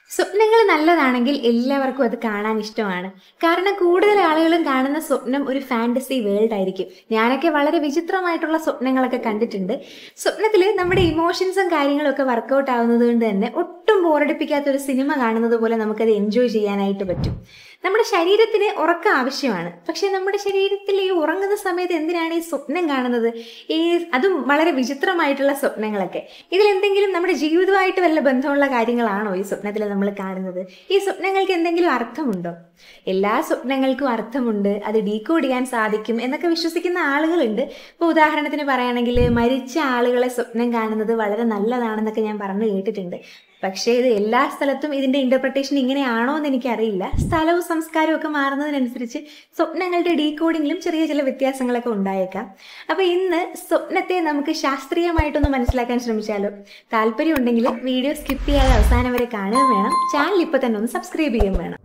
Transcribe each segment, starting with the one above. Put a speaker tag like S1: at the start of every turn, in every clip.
S1: സ്വപ്നങ്ങൾ നല്ലതാണെങ്കിൽ എല്ലാവർക്കും അത് കാണാൻ ഇഷ്ടമാണ് കാരണം കൂടുതൽ ആളുകളും കാണുന്ന സ്വപ്നം ഒരു ഫാന്റസി വേൾഡ് ആയിരിക്കും ഞാനൊക്കെ വളരെ വിചിത്രമായിട്ടുള്ള സ്വപ്നങ്ങളൊക്കെ കണ്ടിട്ടുണ്ട് സ്വപ്നത്തിൽ നമ്മുടെ ഇമോഷൻസും കാര്യങ്ങളും ഒക്കെ വർക്കൗട്ട് ആവുന്നത് കൊണ്ട് തന്നെ ഒട്ടും ബോറടിപ്പിക്കാത്ത ഒരു സിനിമ കാണുന്നത് പോലെ നമുക്കത് എൻജോയ് ചെയ്യാനായിട്ട് പറ്റും നമ്മുടെ ശരീരത്തിന് ഉറക്കം ആവശ്യമാണ് പക്ഷെ നമ്മുടെ ശരീരത്തിൽ ഈ ഉറങ്ങുന്ന സമയത്ത് എന്തിനാണ് ഈ സ്വപ്നം കാണുന്നത് ഈ അതും വളരെ വിചിത്രമായിട്ടുള്ള സ്വപ്നങ്ങളൊക്കെ ഇതിൽ എന്തെങ്കിലും നമ്മുടെ ജീവിതമായിട്ട് വല്ല ബന്ധമുള്ള കാര്യങ്ങളാണോ ഈ സ്വപ്നത്തിൽ നമ്മൾ കാണുന്നത് ഈ സ്വപ്നങ്ങൾക്ക് എന്തെങ്കിലും അർത്ഥമുണ്ടോ എല്ലാ സ്വപ്നങ്ങൾക്കും അർത്ഥമുണ്ട് അത് ഡീകോഡ് ചെയ്യാൻ സാധിക്കും എന്നൊക്കെ വിശ്വസിക്കുന്ന ആളുകളുണ്ട് ഇപ്പോൾ ഉദാഹരണത്തിന് പറയുകയാണെങ്കിൽ മരിച്ച ആളുകളെ സ്വപ്നം കാണുന്നത് വളരെ നല്ലതാണെന്നൊക്കെ ഞാൻ പറഞ്ഞു കേട്ടിട്ടുണ്ട് പക്ഷേ ഇത് എല്ലാ സ്ഥലത്തും ഇതിന്റെ ഇന്റർപ്രിട്ടേഷൻ ഇങ്ങനെയാണോ എന്ന് എനിക്കറിയില്ല സ്ഥലവും സംസ്കാരവും ഒക്കെ മാറുന്നതിനനുസരിച്ച് സ്വപ്നങ്ങളുടെ ഡീകോഡിങ്ങിലും ചെറിയ ചില വ്യത്യാസങ്ങളൊക്കെ ഉണ്ടായേക്കാം അപ്പൊ ഇന്ന് സ്വപ്നത്തെ നമുക്ക് ശാസ്ത്രീയമായിട്ടൊന്ന് മനസ്സിലാക്കാൻ ശ്രമിച്ചാലോ താല്പര്യം ഉണ്ടെങ്കിൽ വീഡിയോ സ്കിപ്പ് ചെയ്യാതെ അവസാനം വരെ കാണുകയും വേണം ചാനൽ ഇപ്പൊ തന്നെ ഒന്ന് സബ്സ്ക്രൈബ് ചെയ്യുകയും വേണം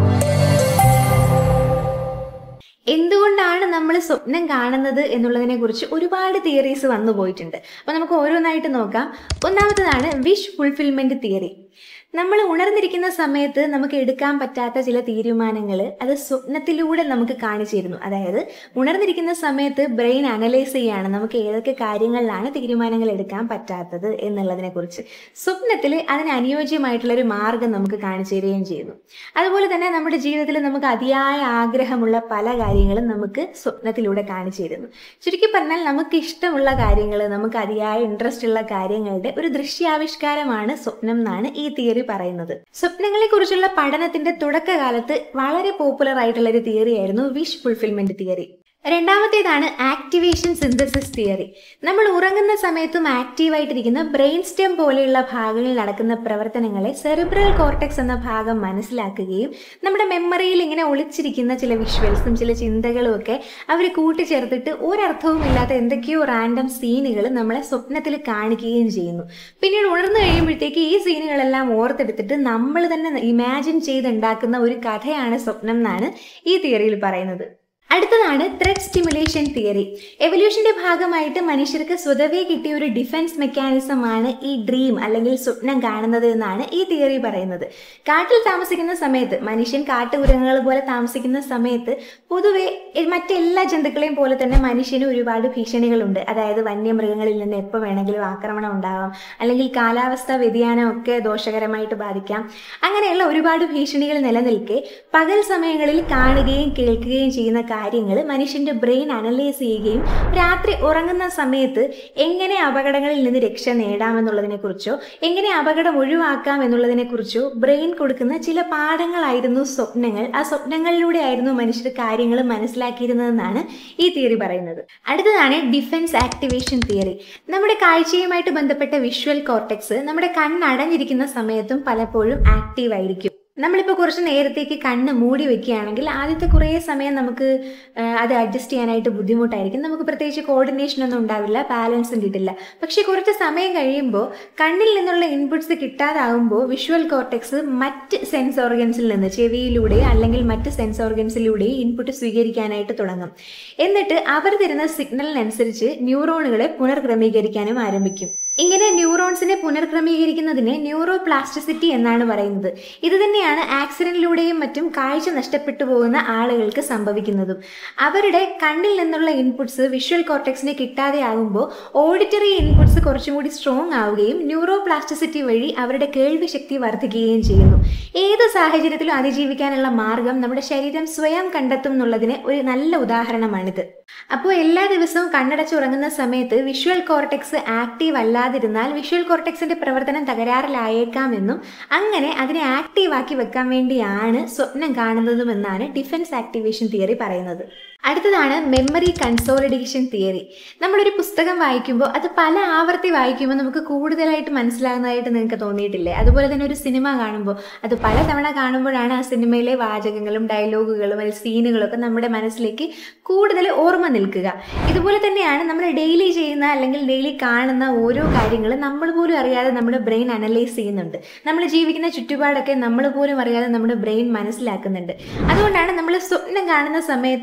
S1: എന്തുകൊണ്ടാണ് നമ്മൾ സ്വപ്നം കാണുന്നത് എന്നുള്ളതിനെ കുറിച്ച് ഒരുപാട് തിയറീസ് വന്നു പോയിട്ടുണ്ട് അപ്പൊ നമുക്ക് ഓരോന്നായിട്ട് നോക്കാം ഒന്നാമത്തതാണ് വിഷ് ഫുൾഫിൽമെന്റ് തിയറി നമ്മൾ ഉണർന്നിരിക്കുന്ന സമയത്ത് നമുക്ക് എടുക്കാൻ പറ്റാത്ത ചില തീരുമാനങ്ങൾ അത് സ്വപ്നത്തിലൂടെ നമുക്ക് കാണിച്ചു തരുന്നു അതായത് ഉണർന്നിരിക്കുന്ന സമയത്ത് ബ്രെയിൻ അനലൈസ് ചെയ്യാണ് നമുക്ക് ഏതൊക്കെ കാര്യങ്ങളിലാണ് തീരുമാനങ്ങൾ എടുക്കാൻ പറ്റാത്തത് എന്നുള്ളതിനെ കുറിച്ച് സ്വപ്നത്തിൽ അതിന് അനുയോജ്യമായിട്ടുള്ള ഒരു മാർഗം നമുക്ക് കാണിച്ചു തരികയും ചെയ്യുന്നു അതുപോലെ തന്നെ നമ്മുടെ ജീവിതത്തിൽ നമുക്ക് അതിയായ ആഗ്രഹമുള്ള പല കാര്യങ്ങളും നമുക്ക് സ്വപ്നത്തിലൂടെ കാണിച്ചു തരുന്നു ചുരുക്കി പറഞ്ഞാൽ നമുക്ക് ഇഷ്ടമുള്ള കാര്യങ്ങൾ നമുക്ക് അതിയായ ഇൻട്രസ്റ്റ് ഉള്ള കാര്യങ്ങളുടെ ഒരു ദൃശ്യാവിഷ്കാരമാണ് സ്വപ്നം എന്നാണ് ഈ തിയറി പറയുന്നത് സ്വപ്നങ്ങളെ കുറിച്ചുള്ള പഠനത്തിന്റെ തുടക്കകാലത്ത് വളരെ പോപ്പുലർ ആയിട്ടുള്ള ഒരു തിയറി ആയിരുന്നു വിഷ് ഫുൾഫിൽമെന്റ് തിയറി രണ്ടാമത്തേതാണ് ആക്ടിവേഷൻ സിന്തസിസ് തിയറി നമ്മൾ ഉറങ്ങുന്ന സമയത്തും ആക്റ്റീവായിട്ടിരിക്കുന്ന ബ്രെയിൻ സ്റ്റെം പോലെയുള്ള ഭാഗങ്ങളിൽ നടക്കുന്ന പ്രവർത്തനങ്ങളെ സെറിബ്രൽ കോർട്ടെക്സ് എന്ന ഭാഗം മനസ്സിലാക്കുകയും നമ്മുടെ മെമ്മറിയിൽ ഇങ്ങനെ ഒളിച്ചിരിക്കുന്ന ചില വിഷ്വൽസും ചില ചിന്തകളും ഒക്കെ അവർ കൂട്ടിച്ചേർത്തിട്ട് ഒരർത്ഥവും ഇല്ലാത്ത എന്തൊക്കെയോ റാൻഡം സീനുകൾ നമ്മളെ സ്വപ്നത്തിൽ കാണിക്കുകയും ചെയ്യുന്നു പിന്നീട് ഉണർന്നു കഴിയുമ്പോഴത്തേക്ക് ഈ സീനുകളെല്ലാം ഓർത്തെടുത്തിട്ട് നമ്മൾ തന്നെ ഇമാജിൻ ചെയ്തുണ്ടാക്കുന്ന ഒരു കഥയാണ് സ്വപ്നം എന്നാണ് ഈ തിയറിയിൽ പറയുന്നത് അടുത്തതാണ് ത്രെഡ് സ്റ്റിമുലേഷൻ തിയറി എവല്യൂഷന്റെ ഭാഗമായിട്ട് മനുഷ്യർക്ക് സ്വതവേ കിട്ടിയ ഒരു ഡിഫൻസ് മെക്കാനിസം ആണ് ഈ ഡ്രീം അല്ലെങ്കിൽ സ്വപ്നം കാണുന്നത് എന്നാണ് ഈ തിയറി പറയുന്നത് കാട്ടിൽ താമസിക്കുന്ന സമയത്ത് മനുഷ്യൻ കാട്ടുകുരങ്ങുകൾ പോലെ താമസിക്കുന്ന സമയത്ത് പൊതുവെ മറ്റെല്ലാ ജന്തുക്കളെയും പോലെ തന്നെ മനുഷ്യന് ഒരുപാട് ഭീഷണികളുണ്ട് അതായത് വന്യമൃഗങ്ങളിൽ നിന്ന് എപ്പോൾ വേണമെങ്കിലും ആക്രമണം ഉണ്ടാവാം അല്ലെങ്കിൽ കാലാവസ്ഥാ വ്യതിയാനം ഒക്കെ ദോഷകരമായിട്ട് ബാധിക്കാം അങ്ങനെയുള്ള ഒരുപാട് ഭീഷണികൾ നിലനിൽക്കെ പകൽ സമയങ്ങളിൽ കാണുകയും കേൾക്കുകയും ചെയ്യുന്ന കാര്യങ്ങൾ മനുഷ്യന്റെ ബ്രെയിൻ അനലൈസ് ചെയ്യുകയും രാത്രി ഉറങ്ങുന്ന സമയത്ത് എങ്ങനെ അപകടങ്ങളിൽ നിന്ന് രക്ഷ നേടാമെന്നുള്ളതിനെ കുറിച്ചോ എങ്ങനെ അപകടം ഒഴിവാക്കാം എന്നുള്ളതിനെ കുറിച്ചോ ബ്രെയിൻ കൊടുക്കുന്ന ചില പാഠങ്ങളായിരുന്നു സ്വപ്നങ്ങൾ ആ സ്വപ്നങ്ങളിലൂടെ ആയിരുന്നു മനുഷ്യർ കാര്യങ്ങൾ മനസ്സിലാക്കിയിരുന്നതെന്നാണ് ഈ തിയറി പറയുന്നത് അടുത്തതാണ് ഡിഫൻസ് ആക്ടിവേഷൻ തിയറി നമ്മുടെ കാഴ്ചയുമായിട്ട് ബന്ധപ്പെട്ട വിഷ്വൽ കോർട്ടെക്സ് നമ്മുടെ കണ്ണടഞ്ഞിരിക്കുന്ന സമയത്തും പലപ്പോഴും ആക്റ്റീവ് ആയിരിക്കും നമ്മളിപ്പോൾ കുറച്ച് നേരത്തേക്ക് കണ്ണ് മൂടി വെക്കുകയാണെങ്കിൽ ആദ്യത്തെ കുറേ സമയം നമുക്ക് അത് അഡ്ജസ്റ്റ് ചെയ്യാനായിട്ട് ബുദ്ധിമുട്ടായിരിക്കും നമുക്ക് പ്രത്യേകിച്ച് കോർഡിനേഷൻ ഒന്നും ഉണ്ടാവില്ല ബാലൻസും കിട്ടില്ല പക്ഷെ കുറച്ച് സമയം കഴിയുമ്പോൾ കണ്ണിൽ നിന്നുള്ള ഇൻപുട്സ് കിട്ടാതാകുമ്പോൾ വിഷ്വൽ കോർട്ടെക്സ് മറ്റ് സെൻസ് ഓർഗൻസിൽ നിന്ന് ചെവിയിലൂടെയോ അല്ലെങ്കിൽ മറ്റ് സെൻസ് ഓർഗൻസിലൂടെയോ ഇൻപുട്ട് സ്വീകരിക്കാനായിട്ട് തുടങ്ങും എന്നിട്ട് അവർ തരുന്ന സിഗ്നലിനനുസരിച്ച് ന്യൂറോണുകളെ പുനർക്രമീകരിക്കാനും ആരംഭിക്കും ഇങ്ങനെ ന്യൂറോൺസിനെ പുനർക്രമീകരിക്കുന്നതിനെ ന്യൂറോ പ്ലാസ്റ്റിസിറ്റി എന്നാണ് പറയുന്നത് ഇത് തന്നെയാണ് ആക്സിഡന്റിലൂടെയും മറ്റും കാഴ്ച നഷ്ടപ്പെട്ടു പോകുന്ന ആളുകൾക്ക് സംഭവിക്കുന്നതും അവരുടെ കണ്ണിൽ നിന്നുള്ള ഇൻപുട്സ് വിഷ്വൽ കോർട്ടെക്സിന് കിട്ടാതെ ആകുമ്പോൾ ഓഡിറ്ററി ഇൻപുട്സ് കുറച്ചും കൂടി സ്ട്രോങ് ആവുകയും ന്യൂറോ പ്ലാസ്റ്റിസിറ്റി വഴി അവരുടെ കേൾവി ശക്തി വർദ്ധിക്കുകയും ചെയ്യുന്നു ഏത് സാഹചര്യത്തിലും അതിജീവിക്കാനുള്ള മാർഗം നമ്മുടെ ശരീരം സ്വയം കണ്ടെത്തും എന്നുള്ളതിന് ഒരു നല്ല ഉദാഹരണമാണിത് അപ്പോൾ എല്ലാ ദിവസവും കണ്ണടച്ചുറങ്ങുന്ന സമയത്ത് വിഷ്വൽ കോർട്ടെക്സ് ആക്റ്റീവ് അല്ലാതിരുന്നാൽ വിഷ്വൽ കോർട്ടെക്സിന്റെ പ്രവർത്തനം തകരാറിലായേക്കാമെന്നും അങ്ങനെ അതിനെ ആക്റ്റീവാക്കി വെക്കാൻ വേണ്ടിയാണ് സ്വപ്നം കാണുന്നതുമെന്നാണ് ഡിഫൻസ് ആക്ടിവേഷൻ തിയറി പറയുന്നത് അടുത്തതാണ് മെമ്മറി കൺസോളിഡേഷൻ തിയറി നമ്മളൊരു പുസ്തകം വായിക്കുമ്പോൾ അത് പല ആവർത്തി വായിക്കുമ്പോൾ നമുക്ക് കൂടുതലായിട്ട് മനസ്സിലാകുന്നതായിട്ട് നിങ്ങൾക്ക് തോന്നിയിട്ടില്ലേ അതുപോലെ തന്നെ ഒരു സിനിമ കാണുമ്പോൾ അത് പല തവണ കാണുമ്പോഴാണ് ആ സിനിമയിലെ വാചകങ്ങളും ഡയലോഗുകളും അല്ലെങ്കിൽ സീനുകളും ഒക്കെ നമ്മുടെ മനസ്സിലേക്ക് കൂടുതൽ ഓർമ്മ നിൽക്കുക ഇതുപോലെ തന്നെയാണ് നമ്മൾ ഡെയിലി ചെയ്യുന്ന അല്ലെങ്കിൽ ഡെയിലി കാണുന്ന ഓരോ കാര്യങ്ങളും നമ്മൾ പോലും അറിയാതെ നമ്മുടെ ബ്രെയിൻ അനലൈസ് ചെയ്യുന്നുണ്ട് നമ്മൾ ജീവിക്കുന്ന ചുറ്റുപാടൊക്കെ നമ്മൾ പോലും അറിയാതെ നമ്മുടെ ബ്രെയിൻ മനസ്സിലാക്കുന്നുണ്ട് അതുകൊണ്ടാണ് നമ്മൾ സ്വപ്നം കാണുന്ന സമയത്ത് നമുക്ക്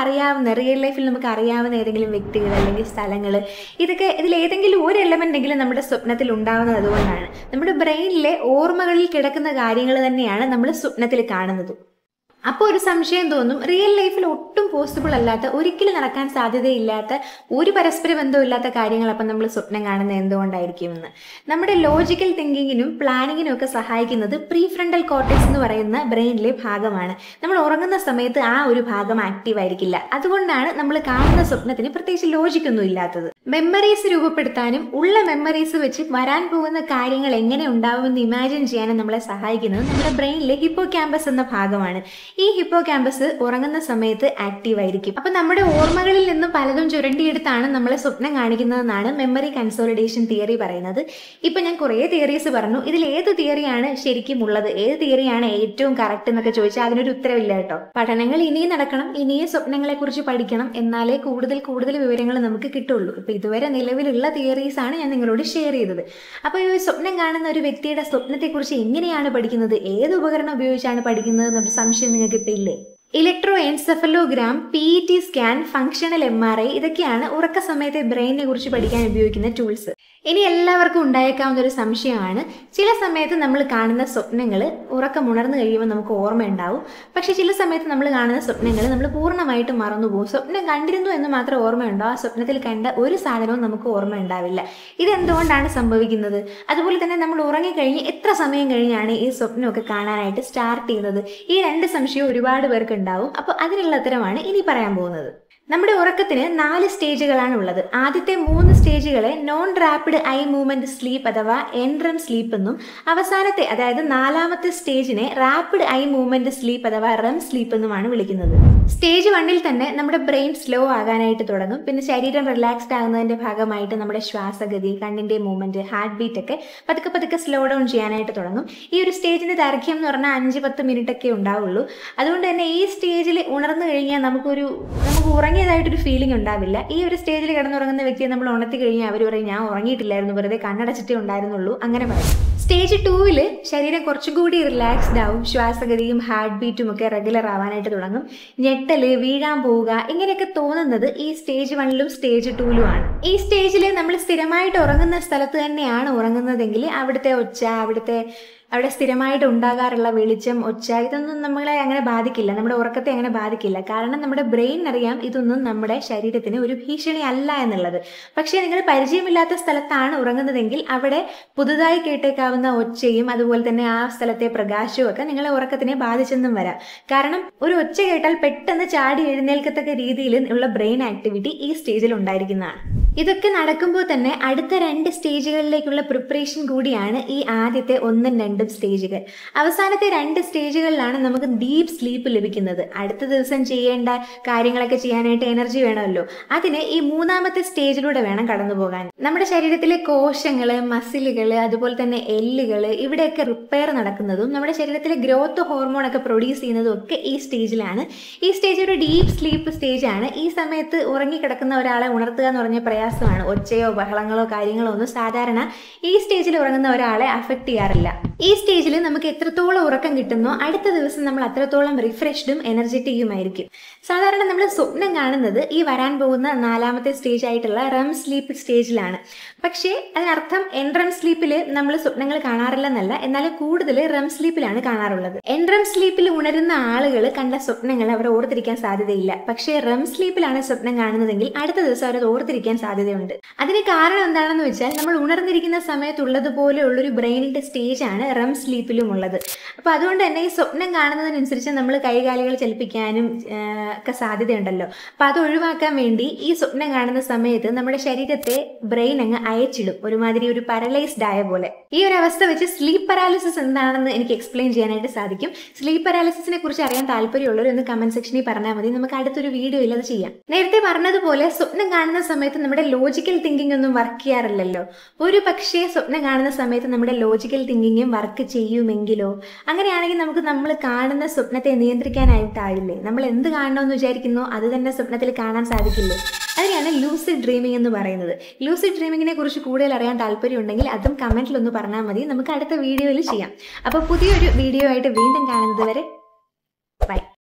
S1: അറിയാവുന്ന റിയൽ ലൈഫിൽ നമുക്ക് അറിയാവുന്ന ഏതെങ്കിലും വ്യക്തികൾ അല്ലെങ്കിൽ സ്ഥലങ്ങൾ ഇതൊക്കെ ഇതിൽ ഏതെങ്കിലും ഒരു എലമെൻ്റ് എങ്കിലും നമ്മുടെ സ്വപ്നത്തിൽ ഉണ്ടാവുന്നത് അതുകൊണ്ടാണ് നമ്മുടെ ബ്രെയിനിലെ ഓർമ്മകളിൽ കിടക്കുന്ന കാര്യങ്ങൾ തന്നെയാണ് നമ്മൾ സ്വപ്നത്തിൽ കാണുന്നത് അപ്പോൾ ഒരു സംശയം തോന്നും റിയൽ ലൈഫിൽ ഒട്ടും പോസിബിൾ അല്ലാത്ത ഒരിക്കലും നടക്കാൻ സാധ്യതയില്ലാത്ത ഒരു പരസ്പര ബന്ധമില്ലാത്ത കാര്യങ്ങൾ അപ്പം നമ്മൾ സ്വപ്നം കാണുന്നത് എന്തുകൊണ്ടായിരിക്കുമെന്ന് നമ്മുടെ ലോജിക്കൽ തിങ്കിങ്ങിനും പ്ലാനിങ്ങിനും ഒക്കെ സഹായിക്കുന്നത് പ്രീ ഫ്രണ്ടൽ കോർട്ടക്സ് എന്ന് പറയുന്ന ബ്രെയിനിലെ ഭാഗമാണ് നമ്മൾ ഉറങ്ങുന്ന സമയത്ത് ആ ഒരു ഭാഗം ആക്റ്റീവ് ആയിരിക്കില്ല അതുകൊണ്ടാണ് നമ്മൾ കാണുന്ന സ്വപ്നത്തിന് പ്രത്യേകിച്ച് ലോജിക്കൊന്നും ഇല്ലാത്തത് മെമ്മറീസ് രൂപപ്പെടുത്താനും ഉള്ള മെമ്മറീസ് വെച്ച് വരാൻ പോകുന്ന കാര്യങ്ങൾ എങ്ങനെ ഉണ്ടാവുമെന്ന് ഇമാജിൻ ചെയ്യാനും നമ്മളെ സഹായിക്കുന്നത് നമ്മുടെ ബ്രെയിനിലെ ഹിപ്പോ ക്യാമ്പസ് എന്ന ഭാഗമാണ് ഈ ഹിപ്പോ ക്യാമ്പസ് ഉറങ്ങുന്ന സമയത്ത് ആക്റ്റീവ് ആയിരിക്കും അപ്പൊ നമ്മുടെ ഓർമ്മകളിൽ നിന്നും പലതും ചുരണ്ടിയെടുത്താണ് നമ്മളെ സ്വപ്നം കാണിക്കുന്നതെന്നാണ് മെമ്മറി കൺസോളിഡേഷൻ തിയറി പറയുന്നത് ഇപ്പൊ ഞാൻ കുറേ തിയറീസ് പറഞ്ഞു ഇതിൽ ഏത് തിയറിയാണ് ശരിക്കും ഉള്ളത് ഏത് തിയറിയാണ് ഏറ്റവും കറക്റ്റ് എന്നൊക്കെ ചോദിച്ചാൽ അതിനൊരു ഉത്തരവില്ല കേട്ടോ പഠനങ്ങൾ ഇനിയും നടക്കണം ഇനിയും സ്വപ്നങ്ങളെ കുറിച്ച് പഠിക്കണം എന്നാലേ കൂടുതൽ കൂടുതൽ വിവരങ്ങൾ നമുക്ക് കിട്ടുള്ളൂ ഇപ്പൊ ഇതുവരെ നിലവിലുള്ള തിയറീസ് ആണ് ഞാൻ നിങ്ങളോട് ഷെയർ ചെയ്തത് അപ്പോൾ ഈ സ്വപ്നം കാണുന്ന ഒരു വ്യക്തിയുടെ സ്വപ്നത്തെക്കുറിച്ച് എങ്ങനെയാണ് പഠിക്കുന്നത് ഏത് ഉപകരണം ഉപയോഗിച്ചാണ് പഠിക്കുന്നത് എന്നൊരു സംശയം നിങ്ങൾക്ക് ഇപ്പം ഇല്ലേ electroencephalogram P E T scan functional M R I ഇതൊക്കെയാണ് ഉറക്ക സമയത്തെ ബ്രെയിനിനെ കുറിച്ച് പഠിക്കാൻ ഉപയോഗിക്കുന്ന ടൂൾസ് ഇനി എല്ലാവർക്കും ഉണ്ടായേക്കാവുന്ന ഒരു സംശയമാണ് ചില സമയത്ത് നമ്മൾ കാണുന്ന സ്വപ്നങ്ങൾ ഉറക്കം ഉണർന്നു കഴിയുമ്പോൾ നമുക്ക് ഓർമ്മയുണ്ടാവും പക്ഷേ ചില സമയത്ത് നമ്മൾ കാണുന്ന സ്വപ്നങ്ങൾ നമ്മൾ പൂർണ്ണമായിട്ടും മറന്നുപോകും സ്വപ്നം കണ്ടിരുന്നു എന്ന് മാത്രം ഓർമ്മയുണ്ടോ ആ സ്വപ്നത്തിൽ കണ്ട ഒരു സാധനവും നമുക്ക് ഓർമ്മ ഉണ്ടാവില്ല ഇതെന്തുകൊണ്ടാണ് സംഭവിക്കുന്നത് അതുപോലെ തന്നെ നമ്മൾ ഉറങ്ങിക്കഴിഞ്ഞ് എത്ര സമയം കഴിഞ്ഞാണ് ഈ സ്വപ്നമൊക്കെ കാണാനായിട്ട് സ്റ്റാർട്ട് ചെയ്യുന്നത് ഈ രണ്ട് സംശയവും ഒരുപാട് പേർക്ക് ഉണ്ടാവും അപ്പോൾ അതിനുള്ള ഉത്തരമാണ് ഇനി പറയാൻ പോകുന്നത് നമ്മുടെ ഉറക്കത്തിന് നാല് സ്റ്റേജുകളാണ് ഉള്ളത് ആദ്യത്തെ മൂന്ന് സ്റ്റേജുകളെ non rapid eye movement sleep അഥവാ എൻറം സ്ലീപ്പ് എന്നും അവസാനത്തെ അതായത് നാലാമത്തെ സ്റ്റേജിനെ റാപ്പിഡ് ഐ മൂവ്മെന്റ് സ്ലീപ്പ് അഥവാ റം സ്ലീപ്പ് എന്നുമാണ് വിളിക്കുന്നത് സ്റ്റേജ് വണ്ണിൽ തന്നെ നമ്മുടെ ബ്രെയിൻ സ്ലോ ആകാനായിട്ട് തുടങ്ങും പിന്നെ ശരീരം റിലാക്സ്ഡ് ആകുന്നതിന്റെ ഭാഗമായിട്ട് നമ്മുടെ ശ്വാസഗതി കണ്ണിന്റെ മൂവ്മെന്റ് ഹാർട്ട് ബീറ്റ് ഒക്കെ പതുക്കെ പതുക്കെ സ്ലോ ഡൗൺ ചെയ്യാനായിട്ട് തുടങ്ങും ഈ ഒരു സ്റ്റേജിന്റെ ദൈർഘ്യം എന്ന് പറഞ്ഞാൽ അഞ്ച് പത്ത് മിനിറ്റ് ഒക്കെ ഉണ്ടാവുള്ളൂ അതുകൊണ്ട് തന്നെ ഈ സ്റ്റേജിൽ ഉണർന്നു കഴിഞ്ഞാൽ നമുക്കൊരു നമുക്ക് ഉറങ്ങിയതായിട്ടൊരു ഫീലിംഗ് ഉണ്ടാവില്ല ഈ ഒരു സ്റ്റേജിൽ കിടന്നുറങ്ങുന്ന വ്യക്തിയെ നമ്മൾ ഉണർത്തി കഴിഞ്ഞാൽ അവർ പറയും ഞാൻ ഉറങ്ങിയിട്ടില്ലായിരുന്നു വെറുതെ കണ്ണടച്ചിട്ടേ ഉണ്ടായിരുന്നുള്ളൂ അങ്ങനെ പറയും സ്റ്റേജ് ടൂവിൽ ശരീരം കുറച്ചുകൂടി റിലാക്സ്ഡ് ആവും ശ്വാസഗതിയും ഹാർട്ട് ബീറ്റും ഒക്കെ റെഗുലർ ആവാനായിട്ട് തുടങ്ങും ഞെട്ടല് വീഴാൻ പോവുക ഇങ്ങനെയൊക്കെ തോന്നുന്നത് ഈ സ്റ്റേജ് വണ്ണിലും സ്റ്റേജ് ടൂവിലും ആണ് ഈ സ്റ്റേജിൽ നമ്മൾ സ്ഥിരമായിട്ട് ഉറങ്ങുന്ന സ്ഥലത്ത് തന്നെയാണ് ഉറങ്ങുന്നതെങ്കിൽ അവിടുത്തെ ഒച്ച അവിടുത്തെ അവിടെ സ്ഥിരമായിട്ട് ഉണ്ടാകാറുള്ള വെളിച്ചം ഒച്ച ഇതൊന്നും നമ്മളെ അങ്ങനെ ബാധിക്കില്ല നമ്മുടെ ഉറക്കത്തെ അങ്ങനെ ബാധിക്കില്ല കാരണം നമ്മുടെ ബ്രെയിൻ അറിയാം ഇതൊന്നും നമ്മുടെ ശരീരത്തിന് ഒരു ഭീഷണി അല്ല എന്നുള്ളത് പക്ഷേ നിങ്ങൾ പരിചയമില്ലാത്ത സ്ഥലത്താണ് ഉറങ്ങുന്നതെങ്കിൽ അവിടെ പുതുതായി കേട്ടേക്കാവുന്ന ഒച്ചയും അതുപോലെ തന്നെ ആ സ്ഥലത്തെ പ്രകാശവും ഒക്കെ നിങ്ങളെ ഉറക്കത്തിനെ ബാധിച്ചെന്നും വരാം കാരണം ഒരു ഒച്ച കേട്ടാൽ പെട്ടെന്ന് ചാടി എഴുന്നേൽക്കത്തക്ക രീതിയിൽ ഉള്ള ബ്രെയിൻ ആക്ടിവിറ്റി ഈ സ്റ്റേജിൽ ഉണ്ടായിരിക്കുന്നതാണ് ഇതൊക്കെ നടക്കുമ്പോൾ തന്നെ അടുത്ത രണ്ട് സ്റ്റേജുകളിലേക്കുള്ള പ്രിപ്പറേഷൻ കൂടിയാണ് ഈ ആദ്യത്തെ ഒന്നും രണ്ടും സ്റ്റേജുകൾ അവസാനത്തെ രണ്ട് സ്റ്റേജുകളിലാണ് നമുക്ക് ഡീപ്പ് സ്ലീപ്പ് ലഭിക്കുന്നത് അടുത്ത ദിവസം ചെയ്യേണ്ട കാര്യങ്ങളൊക്കെ ചെയ്യാനായിട്ട് എനർജി വേണമല്ലോ അതിന് ഈ മൂന്നാമത്തെ സ്റ്റേജിലൂടെ വേണം കടന്നു പോകാൻ നമ്മുടെ ശരീരത്തിലെ കോശങ്ങൾ മസിലുകൾ അതുപോലെ തന്നെ എല്ലുകൾ ഇവിടെയൊക്കെ റിപ്പയർ നടക്കുന്നതും നമ്മുടെ ശരീരത്തിലെ ഗ്രോത്ത് ഹോർമോൺ ഒക്കെ പ്രൊഡ്യൂസ് ചെയ്യുന്നതും ഒക്കെ ഈ സ്റ്റേജിലാണ് ഈ സ്റ്റേജ് ഒരു ഡീപ്പ് സ്ലീപ്പ് സ്റ്റേജ് ആണ് ഈ സമയത്ത് ഉറങ്ങിക്കിടക്കുന്ന ഒരാളെ ഉണർത്തുക എന്ന് പറഞ്ഞ പ്രയാസമാണ് ഒച്ചയോ ബഹളങ്ങളോ കാര്യങ്ങളോ ഒന്നും സാധാരണ ഈ സ്റ്റേജിൽ ഉറങ്ങുന്ന ഒരാളെ അഫക്റ്റ് ചെയ്യാറില്ല ഈ സ്റ്റേജിൽ നമുക്ക് എത്രത്തോളം ഉറക്കം കിട്ടുന്നോ അടുത്ത ദിവസം നമ്മൾ അത്രത്തോളം റിഫ്രഷ്ഡും എനർജറ്റിക്കുമായിരിക്കും സാധാരണ നമ്മൾ സ്വപ്നം കാണുന്നത് ഈ വരാൻ പോകുന്ന നാലാമത്തെ സ്റ്റേജ് ആയിട്ടുള്ള റം സ്ലീപ്പ് സ്റ്റേജിലാണ് പക്ഷേ അതിനർത്ഥം എൻറം സ്ലീപ്പിൽ നമ്മൾ സ്വപ്നങ്ങൾ കാണാറില്ലെന്നല്ല എന്നാൽ കൂടുതൽ റം സ്ലീപ്പിലാണ് കാണാറുള്ളത് എൻറം സ്ലീപ്പിൽ ഉണരുന്ന ആളുകൾ കണ്ട സ്വപ്നങ്ങൾ അവർ ഓർത്തിരിക്കാൻ സാധ്യതയില്ല പക്ഷേ റം സ്ലീപ്പിലാണ് സ്വപ്നം കാണുന്നതെങ്കിൽ അടുത്ത ദിവസം അവർ ഓർത്തിരിക്കാൻ സാധ്യതയുണ്ട് അതിന് കാരണം എന്താണെന്ന് വെച്ചാൽ നമ്മൾ ഉണർന്നിരിക്കുന്ന സമയത്തുള്ളതുപോലെ ഉള്ളൊരു ബ്രെയിനിന്റെ സ്റ്റേജ് ആണ് റം സ്ലീപ്പിലും ഉള്ളത് അപ്പോൾ അതുകൊണ്ട് തന്നെ ഈ സ്വപ്നം കാണുന്നതിനനുസരിച്ച് നമ്മൾ കൈകാലുകൾ ചലിപ്പിക്കാനും ആ, ഒക്കെ സാധ്യതയുണ്ടല്ലോ അപ്പോൾ അത് ഒഴിവാക്കാൻ വേണ്ടി ഈ സ്വപ്നം കാണുന്ന സമയത്ത് നമ്മുടെ ശരീരത്തെ ബ്രെയിൻ അങ്ങ് അയച്ചിടും ഒരുമാതിരി ഒരു പാരലൈസ്ഡ് ആയ പോലെ ഈ ഒരു അവസ്ഥ വെച്ച് സ്ലീപ്പ് പാരാലിസിസ് എന്താണെന്ന് എനിക്ക് എക്സ്പ്ലെയിൻ ചെയ്യാനായിട്ട് സാധിക്കും സ്ലീപ്പ് പാരാലിസിസിനെ കുറിച്ച് അറിയാൻ താല്പര്യമുള്ളവർ ഒന്ന് കമന്റ് സെക്ഷനിൽ പറഞ്ഞാൽ മതി നമുക്ക് അടുത്തൊരു വീഡിയോയിൽ അത് ചെയ്യാം നേരത്തെ പറഞ്ഞതുപോലെ സ്വപ്നം കാണുന്ന സമയത്ത് നമ്മുടെ ലോജിക്കൽ തിങ്കിങ് ഒന്നും വർക്ക് ചെയ്യാറില്ലല്ലോ ഒരു പക്ഷേ സ്വപ്നം കാണുന്ന സമയത്ത് നമ്മുടെ ലോജിക്കൽ തിങ്കിങ്ങും വർക്ക് ചെയ്യുമെങ്കിലോ അങ്ങനെയാണെങ്കിൽ നമുക്ക് നമ്മൾ കാണുന്ന സ്വപ്നത്തെ നിയന്ത്രിക്കാനായിട്ടാവില്ലേ നമ്മൾ എന്ത് കാണണമെന്ന് വിചാരിക്കുന്നോ അത് തന്നെ സ്വപ്നത്തിൽ കാണാൻ സാധിക്കില്ലേ അതിനെയാണ് ലൂസിഡ് ഡ്രീമിംഗ് എന്ന് പറയുന്നത് ലൂസിഡ് ഡ്രീമിങ്ങിനെ കുറിച്ച് കൂടുതൽ അറിയാൻ താല്പര്യമുണ്ടെങ്കിൽ അതും കമന്റിൽ ഒന്ന് പറഞ്ഞാൽ മതി നമുക്ക് അടുത്ത വീഡിയോയിൽ ചെയ്യാം അപ്പോൾ പുതിയൊരു വീഡിയോ ആയിട്ട് വീണ്ടും കാണുന്നത് വരെ ബൈ